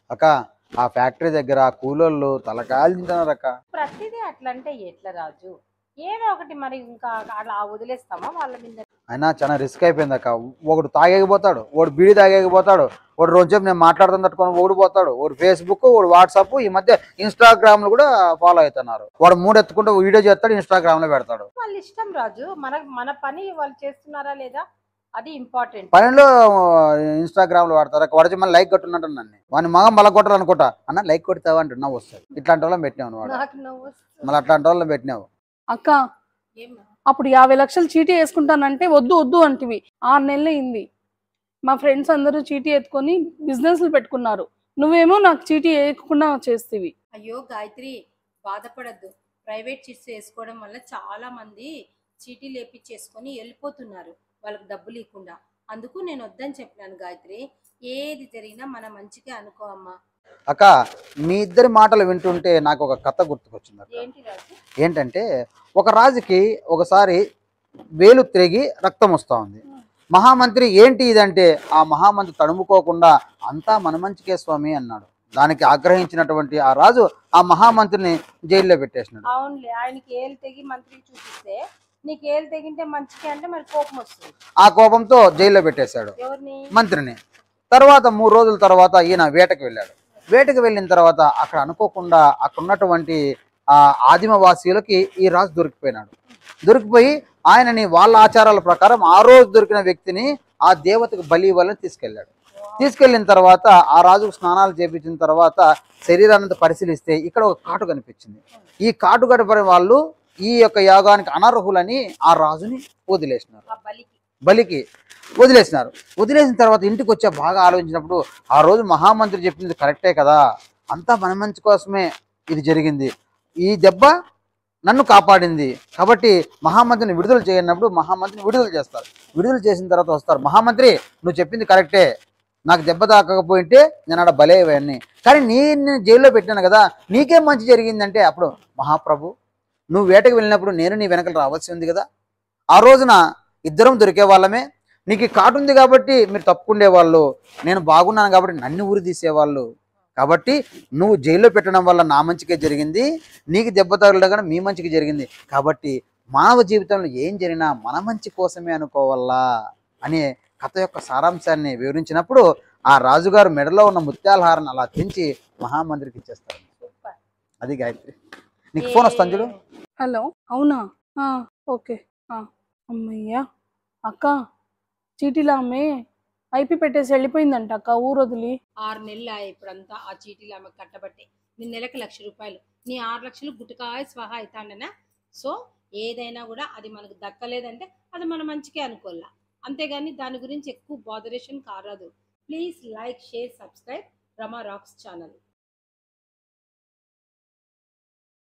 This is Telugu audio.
అక్క ఆ ఫ్యాక్టరీ దగ్గర ఆ కూలోళ్ళు తలకాయలు తింటున్నారు అక్క ప్రతిదీ అట్లా అంటే ఎట్లా రాజు ఏదో ఒకటి మరి ఇంకా అలా వదిలేస్తామా వాళ్ళ మీద అయినా చాలా రిస్క్ అయిపోయింది అక్క ఒకడు తాగేకపోతాడు ఒకడు బీడి తాగేకపోతాడు ఒకడు రోజుసేపు నేను మాట్లాడుతున్న తట్టుకొని ఓడిపోతాడు ఒకడు ఫేస్బుక్ ఒకడు వాట్సాప్ ఈ మధ్య ఇన్స్టాగ్రామ్ లో కూడా ఫాలో అవుతున్నారు వాడు మూడు ఎత్తుకుంటే వీడియో చేస్తాడు ఇన్స్టాగ్రామ్ లో పెడతాడు వాళ్ళ ఇష్టం రాజు మన మన పని వాళ్ళు చేస్తున్నారా లేదా అది ఇంపార్టెంట్ పనిలో ఇన్స్టాగ్రామ్ లో వాడతారు అక్క వాడు మళ్ళీ లైక్ కొట్టున్నట్టు నన్ను వాడిని మగం మళ్ళీ కొట్టాలి అనుకుంటా అన్న లైక్ కొడతావా అంటు నవ్వు వస్తుంది ఇట్లాంటి వాళ్ళని పెట్టినావు వాడు నాకు నవ్వు వస్తుంది. మళ్ళీ అట్లాంటి వాళ్ళని పెట్టినావు అక్క ఏమ్మా? అప్పుడు యాభై లక్షలు చీటీ వేసుకుంటానంటే వద్దు వద్దు అంటివి ఆరు నెలలు అయింది మా ఫ్రెండ్స్ అందరూ చీటీ ఎత్తుకొని బిజినెస్లు పెట్టుకున్నారు నువ్వేమో నాకు చీటీ వేయకుండా చేస్తేవి అయ్యో గాయత్రి బాధపడద్దు ప్రైవేట్ చిట్స్ వేసుకోవడం వల్ల చాలా మంది చీటీ లేపించేసుకొని వెళ్ళిపోతున్నారు వాళ్ళకి డబ్బులు ఇవ్వకుండా అందుకు నేను వద్దని చెప్పినాను గాయత్రి ఏది జరిగినా మన మంచిగా అనుకో అమ్మా అక్క మీ ఇద్దరి మాటలు వింటుంటే నాకు ఒక కథ గుర్తుకొచ్చింది అక్క ఏంటి రాజు ఏంటంటే ఒక రాజుకి ఒకసారి వేలు తిరిగి రక్తం వస్తూ ఉంది మహామంత్రి ఏంటి ఇదంటే ఆ మహామంత్రి తడుముకోకుండా అంతా మన మంచికే స్వామి అన్నాడు దానికి ఆగ్రహించినటువంటి ఆ రాజు ఆ మహామంత్రిని జైల్లో పెట్టేసినాడు అవునులే ఆయనకి ఏలు తెగి మంత్రికి చూపిస్తే నీకు ఏలు తెగింటే మంచిగా అంటే మరి కోపం వస్తుంది ఆ కోపంతో జైల్లో పెట్టేశాడు ఎవరిని మంత్రిని తర్వాత మూడు రోజుల తర్వాత ఈయన వేటకు వెళ్ళాడు వేటకు వెళ్ళిన తర్వాత అక్కడ అనుకోకుండా అక్కడ ఉన్నటువంటి ఆ ఆదిమవాసీలకి ఈ రాజు దొరికిపోయినాడు దొరికిపోయి ఆయనని వాళ్ళ ఆచారాల ప్రకారం ఆ రోజు దొరికిన వ్యక్తిని ఆ దేవతకు బలి ఇవ్వాలని తీసుకెళ్ళాడు తీసుకెళ్ళిన తర్వాత ఆ రాజుకు స్నానాలు చేపించిన తర్వాత శరీరాన్ని పరిశీలిస్తే ఇక్కడ ఒక కాటు కనిపించింది ఈ కాటు గడపని వాళ్ళు ఈ యొక్క యాగానికి అనర్హులని ఆ రాజుని వదిలేసినారు ఆ బలికి బలికి వదిలేసినారు వదిలేసిన తర్వాత ఇంటికి వచ్చే బాగా ఆలోచించినప్పుడు ఆ రోజు మహామంత్రి చెప్పింది కరెక్టే కదా అంతా మన మంచి కోసమే ఇది జరిగింది ఈ దెబ్బ నన్ను కాపాడింది కాబట్టి మహామంత్రిని విడుదల చేయనప్పుడు మహామంత్రిని విడుదల చేస్తారు విడుదల చేసిన తర్వాత వస్తారు మహామంత్రి నువ్వు చెప్పింది కరెక్టే నాకు దెబ్బ తాకకపోయింటే నేను ఆడ బలయ్యేవాడిని కానీ నీ నేను జైల్లో పెట్టాను కదా నీకేం మంచి జరిగిందంటే అప్పుడు మహాప్రభు నువ్వు వేటకు వెళ్ళినప్పుడు నేను నీ వెనకలు రావాల్సి ఉంది కదా ఆ రోజున ఇద్దరం దొరికే వాళ్ళమే నీకు ఈ కాటు ఉంది కాబట్టి మీరు తప్పుకుండే వాళ్ళు నేను బాగున్నాను కాబట్టి నన్ను ఊరి తీసేవాళ్ళు కాబట్టి నువ్వు జైల్లో పెట్టడం వల్ల నా మంచికే జరిగింది నీకు దెబ్బ తగలడం కూడా మీ మంచికి జరిగింది కాబట్టి మానవ జీవితంలో ఏం జరిగినా మన మంచి కోసమే అనుకోవాలా అనే కథ యొక్క సారాంశాన్ని వివరించినప్పుడు ఆ రాజుగారు మెడలో ఉన్న ముత్యాల హారాన్ని అలా తెంచి మహామంత్రికి ఇచ్చేస్తారు సూపర్ అది గాయత్రి నీకు ఫోన్ వస్తాను చూడు హలో అవునా ఆ, ఓకే ఆ, అమ్మయ్యా అక్క చీటీలో ఆమె ఐపీ పెట్టేసి వెళ్ళిపోయిందంట అక్క ఊరు వదిలి ఆరు నెలలు అయ్యాయి ఇప్పుడంతా ఆ చీటీలు ఆమెకు కట్టబట్టే నీ నెలకు లక్ష రూపాయలు నీ ఆరు లక్షలు గుటకాయ స్వహా అవుతాండనా సో ఏదైనా కూడా అది మనకు దక్కలేదంటే అది మన మంచికే అనుకోవాలా అంతేగాని దాని గురించి ఎక్కువ బాదరేషన్ కారాదు please like share subscribe Rama rocks channel